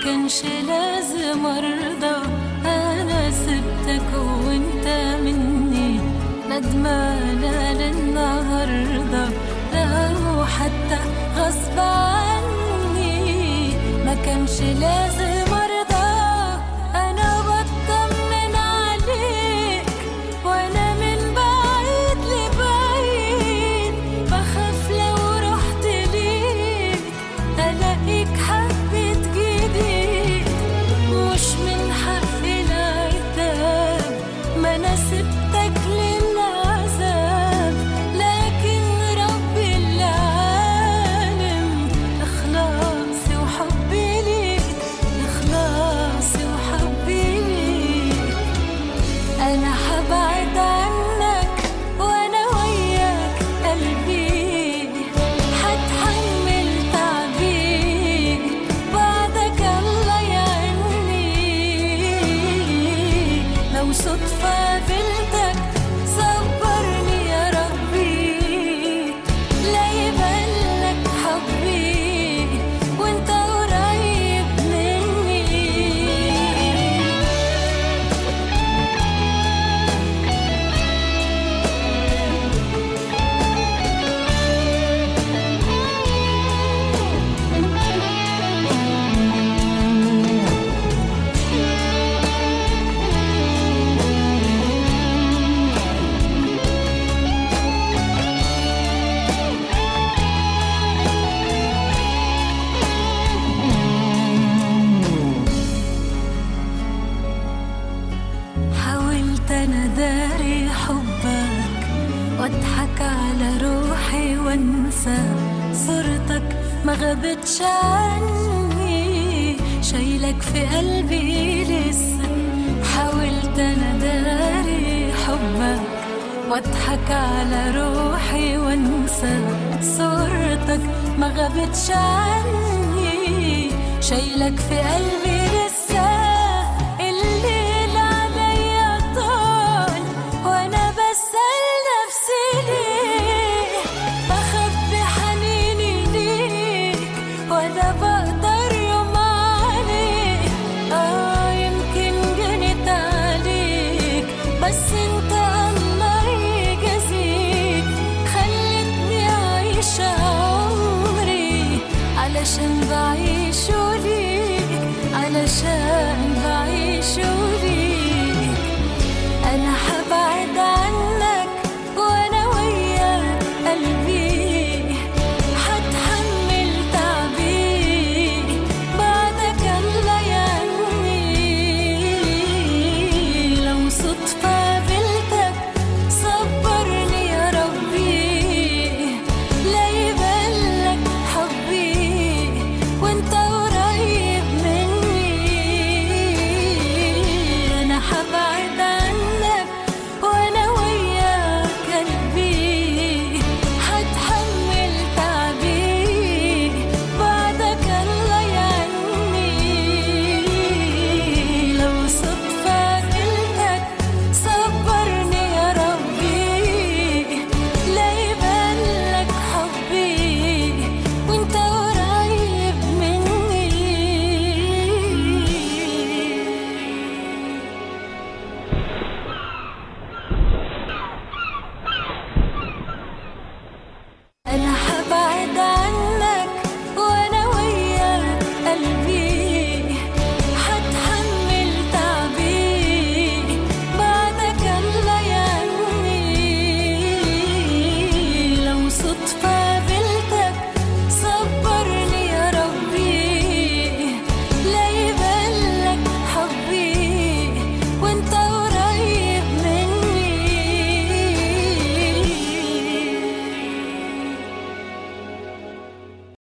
كانش لازم ارضى انا سبتك وانت مني ندمانة للنهاردة لو حتى غصب عني ما كانش لازم ارضى انا بطمن عليك وانا من بعيد لبعيد بخاف لو رحت ليك الاقيك حبيت جديد مش من حق العتاب ما انا سبتك للعذاب لكن رب العالم اخلاصي وحبي ليك اخلاصي وحبي ليك انا حبعد عنك وانا وياك قلبي حتحمل تعبي بعدك الله يعيني لو صدفة قابلتك صبرني يا ربي لا يبلك حبي وانت قريب مني حاولت انا داري حبك واضحك على روحي وانسى صورتك ما غابتش عني شايلك في قلبي لسه حاولت انا داري حبك واضحك على روحي وانسى صورتك ما غابتش عني شايلك في قلبي لسه الليل عليا طال وانا بسأل نفسي ليه بخبي حنيني ليك ولا بقدر يوم عليك اه يمكن جنت عليك بس انت الله يجازيك خلتني اعيش عمري علشان بعيش ليك علشان بعيش ليك